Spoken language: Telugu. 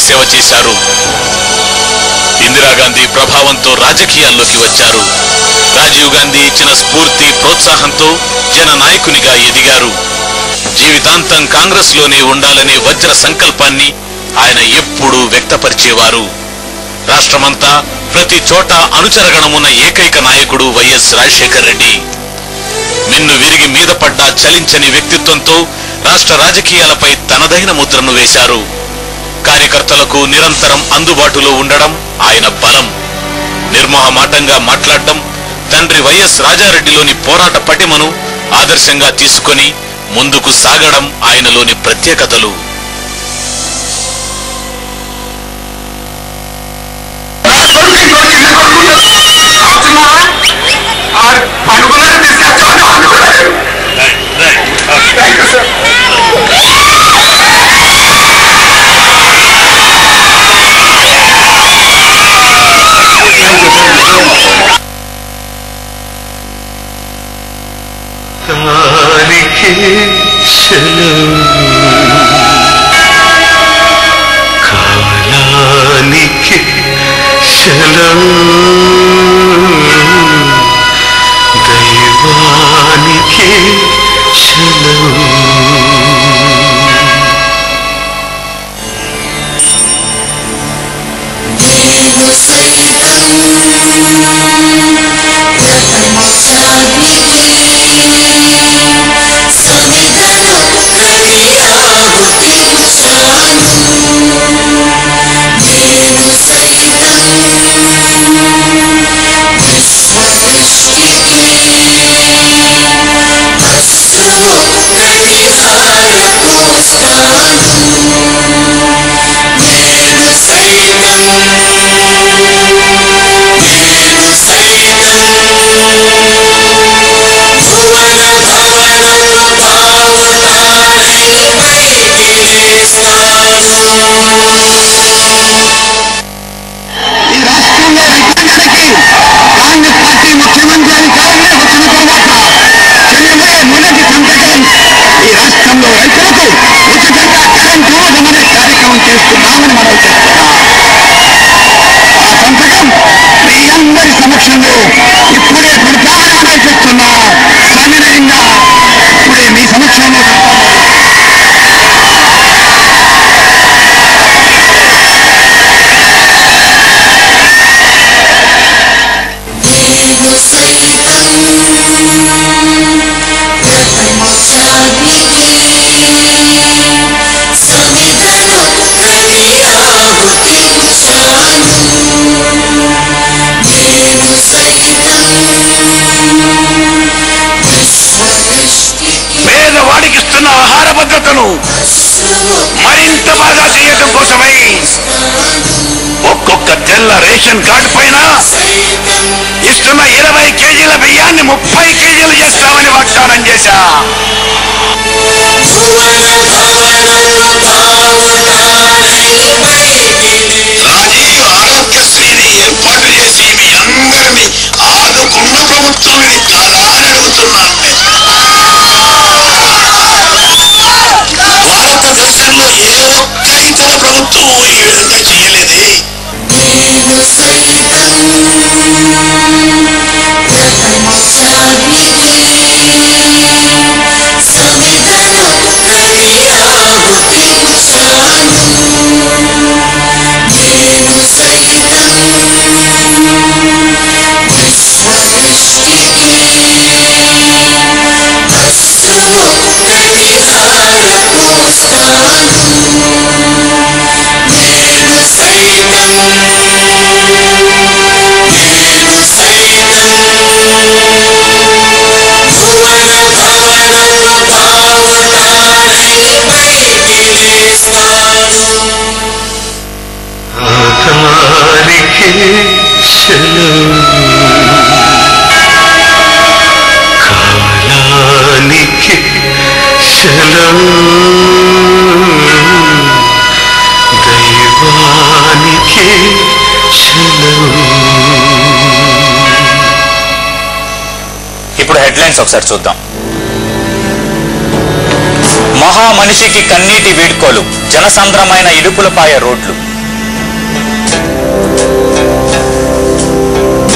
సేవ చేశారు ఇందిరాగాంధీ ప్రభావంతో రాజకీయాల్లోకి వచ్చారు రాజీవ్ గాంధీ ఇచ్చిన స్ఫూర్తి ప్రోత్సాహంతో జన నాయకునిగా ఎదిగారు జీవితాంతం కాంగ్రెస్ లోనే ఉండాలనే వజ్ర సంకల్పాన్ని ఆయన ఎప్పుడూ వ్యక్తపరిచేవారు రాష్ట్రమంతా ప్రతి చోట అనుచరగణమున్న ఏకైక నాయకుడు వైఎస్ రాజశేఖర్ రెడ్డి మిన్ను విరిగి మీద పడ్డ చలించని వ్యక్తిత్వంతో రాష్ట్ర రాజకీయాలపై తనదైన ముద్రను వేశారు కార్యకర్తలకు నిరంతరం అందుబాటులో ఉండడం ఆయన బలం నిర్మోహమాటంగా మాట్లాడడం తండ్రి వైఎస్ రాజారెడ్డిలోని పోరాట పటిమను ఆదర్శంగా తీసుకొని ముందుకు సాగడం ఆయనలోని ప్రత్యేకతలు అనుకున్నాను తీసుకొచ్చాను అనుకున్నాను థ్యాంక్ యూ సార్ కాలికి శలం కాలానికి శలం దైవానికి శలం నేను సైతం సమిధనొక్కడి ఆహుతించాను నేను సైతం విశ్వసృష్టికి అశ్రుమొక్కడి హారపోస్తాను నేను సైతం నేను సైతం భువన భవనము బావుటానై పైకి లేస్తాను ఈ రాష్ట్రంలో రైతాంగానికి కాంగ్రెస్ పార్టీ ముఖ్యమంత్రి అధికారంలో వచ్చిన తర్వాత చేయబోయే మొదటి సంతకం ఈ రాష్ట్రంలో రైతులకు ఉచితంగా కరెంటు ఇవ్వమనే కార్యక్రమం చేస్తున్నామని మనం చెప్తున్నాం ఆ సంతకం మీ అందరి సమక్షంలో ఇప్పుడే పెడతామని మనం చెప్తున్నాం సవినయంగా ఇప్పుడే మీ సమక్షంలో పెడతాము నేను సైతం ప్రపంచానికి సమిధనొక్కడి ఆహుతించాను నేను సైతం విశ్వదృష్టికి పేదవాడికి ఇస్తున్న ఆహార భద్రతను మరింత బాగా చేయటం కోసమై ఒక్కొక్క తెల్ల రేషన్ కార్డు పైన ఇస్తున్న ఇరవై కేజీల బియ్యాన్ని ముప్పై కేజీలు చేస్తామని వాగ్దానం చేశా భువన భవనము బావుటానై పైకి రాజీవ్ ఆరోగ్యశ్రీని ఏర్పాటు చేసి మీ అందరినీ ఆదుకున్న ప్రభుత్వం ఇది కాదా అని అడుగుతున్నాను భారతదేశంలో ఏ ఒక్క ఇతర ప్రభుత్వం ఈ విధంగా చేయలేదే నేను సైతం ప్రపంచానికి సమిధనొక్కడి ఆహుతించాను నేను సైతం విశ్వదృష్టికి అశ్రుమొక్కడి హారపోస్తాను నేను సైతం నేను సైతం భువన భవనము బావుటానై పైకి లేస్తాను కాలానికి శలం కాలానికి శలం దైవానికి శలం ఇప్పుడు హెడ్లైన్స్ ఒకసారి చూద్దాం మహా మనిషికి కన్నీటి వీడ్కోలు జనసంద్రమైన ఇడుపులపాయ రోడ్లు ఆ